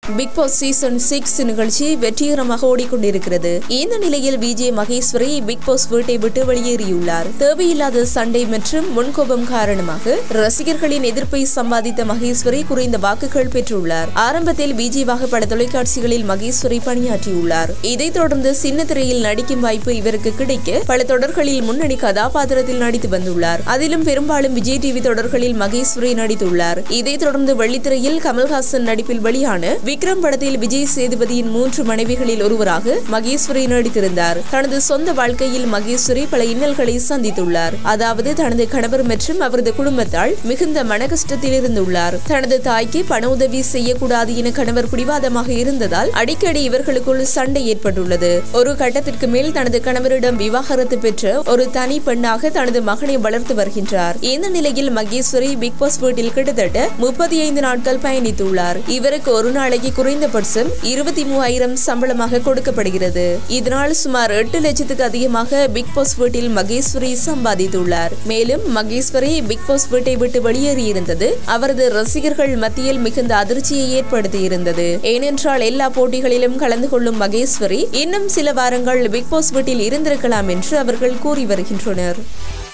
big Boss season six நிகழ்ச்சி வெற்றிகரமாக ஓடிக்கொண்டிருக்கிறது இந்த நிலையில் விஜய் மகேஸ்வரி பிக் பாஸ் வீட்டை விட்டு வெளியேறியுள்ளார் தேவையில்லாத சண்டை மற்றும் முன்கோபம் காரணமாக ரசிகர்களின் எதிர்ப்பை சம்பாதித்த மகேஸ்வரி குறைந்த வாக்குகள் பெற்றுள்ளார் ஆரம்பத்தில் விஜயவாக பட தொலைக்காட்சிகளில் மகேஸ்வரி பணியாற்றியுள்ளார் இதைத் தொடர்ந்து சின்ன திரையில் நடிக்கும் வாய்ப்பு இவருக்கு கிடைக்க பல தொடர்களில் முன்னணி கதாபாத்திரத்தில் நடித்து வந்துள்ளார் அதிலும் பெரும்பாலும் விஜய் டிவி தொடர்களில் மகேஸ்வரி நடித்துள்ளார் இதைத் தொடர்ந்து வெள்ளித்திரையில் கமல்ஹாசன் நடிப்பில் வெளியான விக்ரம் படத்தில் விஜய் சேதுபதியின் மூன்று மனைவிகளில் ஒருவராக மகேஸ்வரி நடித்திருந்தார் தனது சொந்த வாழ்க்கையில் மகேஸ்வரி பல இன்னல்களை சந்தித்துள்ளார் அதாவது தனது கணவர் மற்றும் அவரது குடும்பத்தால் மிகுந்த மன கஷ்டத்தில் இருந்துள்ளார் தனது தாய்க்கு பண உதவி செய்யக்கூடாது என கணவர் பிடிவாதமாக இருந்ததால் அடிக்கடி இவர்களுக்குள் சண்டை ஏற்பட்டுள்ளது ஒரு கட்டத்திற்கு மேல் தனது கணவரிடம் விவாகரத்து பெற்ற ஒரு தனி பெண்ணாக தனது மகனை வளர்த்து வருகின்றார் இந்த நிலையில் மகேஸ்வரி பிக் பாஸ் வீட்டில் கிட்டத்தட்ட முப்பத்தி ஐந்து நாட்கள் பயணித்துள்ளார் இவருக்கு ஒரு நாளைக்கு குறைந்தபட்சம் இருபத்தி மூவாயிரம் சம்பளமாக கொடுக்கப்படுகிறது இதனால் சுமார் எட்டு லட்சத்துக்கு அதிகமாக பிக் பாஸ் வீட்டில் மகேஸ்வரி சம்பாதித்துள்ளார் மேலும் மகேஸ்வரி பிக் பாஸ் வீட்டை விட்டு வெளியேறியிருந்தது அவரது ரசிகர்கள் மத்தியில் மிகுந்த அதிர்ச்சியை ஏற்படுத்தியிருந்தது ஏனென்றால் எல்லா போட்டிகளிலும் கலந்து கொள்ளும் மகேஸ்வரி இன்னும் சில வாரங்கள் பிக் பாஸ் வீட்டில் இருந்திருக்கலாம் என்று அவர்கள் கூறி வருகின்றனர்